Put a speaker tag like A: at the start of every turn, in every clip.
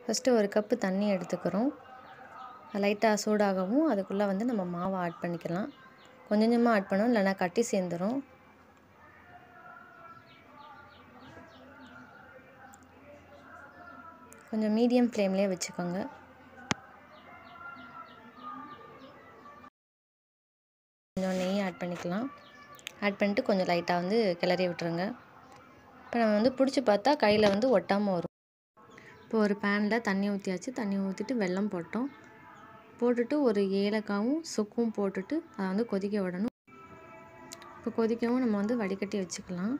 A: first ஒரு cup தண்ணி எடுத்துக்கிறோம் லைட்டாக சூடாகவும் அதுக்குள்ளே வந்து நம்ம மாவை ஆட் பண்ணிக்கலாம் கொஞ்சம் கொஞ்சமாக ஆட் பண்ணணும் இல்லைனா கட்டி சேர்ந்துடும் கொஞ்சம் மீடியம் ஃப்ளேம்லேயே வச்சுக்கோங்க கொஞ்சம் நெய் ஆட் பண்ணிக்கலாம் ஆட் பண்ணிட்டு கொஞ்சம் லைட்டாக வந்து கிளறி விட்டுருங்க இப்போ நம்ம வந்து பிடிச்சி பார்த்தா கையில் வந்து ஒட்டாமல் வரும் இப்போ ஒரு பேனில் தண்ணி ஊற்றியாச்சு தண்ணி ஊற்றிட்டு வெல்லம் போட்டோம் போட்டுட்டு ஒரு ஏலக்காவும் சுக்கும் போட்டுட்டு அதை வந்து கொதிக்க விடணும் இப்போ கொதிக்கவும் நம்ம வந்து வடிகட்டி வச்சுக்கலாம்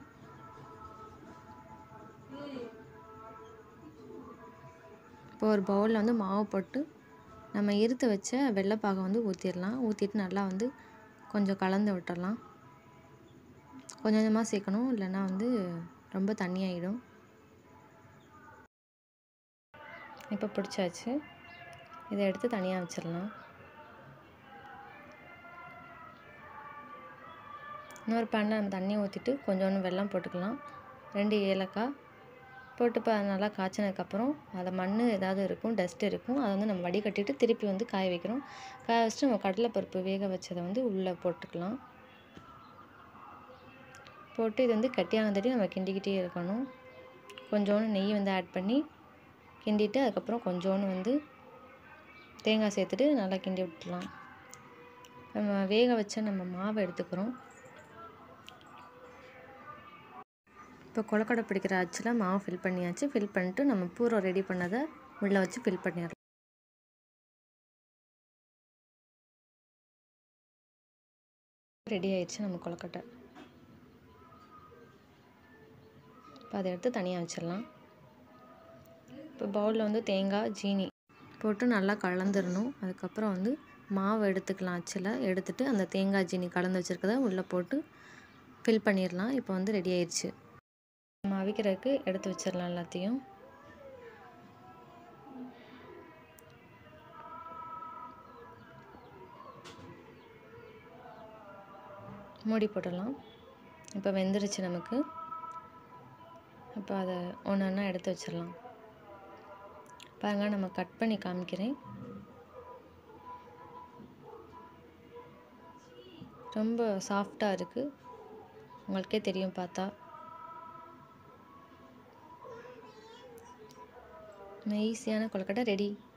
A: இப்போ ஒரு பவுலில் வந்து மாவு போட்டு நம்ம இருத்து வச்ச வெள்ளைப்பாகை வந்து ஊற்றிடலாம் ஊற்றிட்டு நல்லா வந்து கொஞ்சம் கலந்து விட்டுடலாம் கொஞ்சம் கொஞ்சமாக சேர்க்கணும் இல்லைன்னா வந்து ரொம்ப தண்ணியாகிடும் இப்போ பிடிச்சாச்சு இதை எடுத்து தனியாக வச்சிடலாம் இன்னொரு பேனில் நம்ம தண்ணி ஊற்றிட்டு கொஞ்சோண்டு வெல்லம் போட்டுக்கலாம் ரெண்டு ஏலக்காய் போட்டு இப்போ நல்லா காய்ச்சினதுக்கப்புறம் அதில் மண் ஏதாவது இருக்கும் டஸ்ட் இருக்கும் அதை வந்து நம்ம வடிகட்டிட்டு திருப்பி வந்து காய வைக்கிறோம் காய வச்சுட்டு நம்ம கடலைப்பருப்பு வேக வச்சதை வந்து உள்ளே போட்டுக்கலாம் போட்டு இது வந்து கட்டியானதடி நம்ம கிண்டிக்கிட்டே இருக்கணும் கொஞ்சோண்டு நெய் வந்து ஆட் பண்ணி கிண்டிட்டு அதுக்கப்புறம் கொஞ்சோண்டு வந்து தேங்காய் சேர்த்துட்டு நல்லா கிண்டி விட்டுலாம் நம்ம வேக வச்ச நம்ம மாவை எடுத்துக்கிறோம் இப்போ கொலக்கடை பிடிக்கிற அச்சில் மாவு ஃபில் பண்ணியாச்சு ஃபில் பண்ணிட்டு நம்ம பூரம் ரெடி பண்ணதை உள்ளே வச்சு ஃபில் பண்ணிடலாம் ரெடி ஆயிடுச்சு நம்ம கொலக்கட்டை இப்போ அதை எடுத்து தனியாக வச்சிடலாம் இப்போ பவுலில் வந்து தேங்காய் ஜீனி போட்டு நல்லா கலந்துடணும் அதுக்கப்புறம் வந்து மாவு எடுத்துக்கலாம் அச்சில் எடுத்துட்டு அந்த தேங்காய் ஜீனி கலந்து வச்சுருக்கத உள்ளே போட்டு ஃபில் பண்ணிடலாம் இப்போ வந்து ரெடி ஆயிடுச்சு நம்ம அவிக்கிறதுக்கு எடுத்து வச்சிடலாம் எல்லாத்தையும் மூடி போட்டுடலாம் இப்போ வெந்துருச்சு நமக்கு இப்போ அதை ஒன்று ஒன்றா எடுத்து வச்சிடலாம் பாருங்கள் நம்ம கட் பண்ணி காமிக்கிறேன் ரொம்ப சாஃப்டாக இருக்குது உங்களுக்கே தெரியும் பார்த்தா ஈஸியான கொழுக்கட்டை ரெடி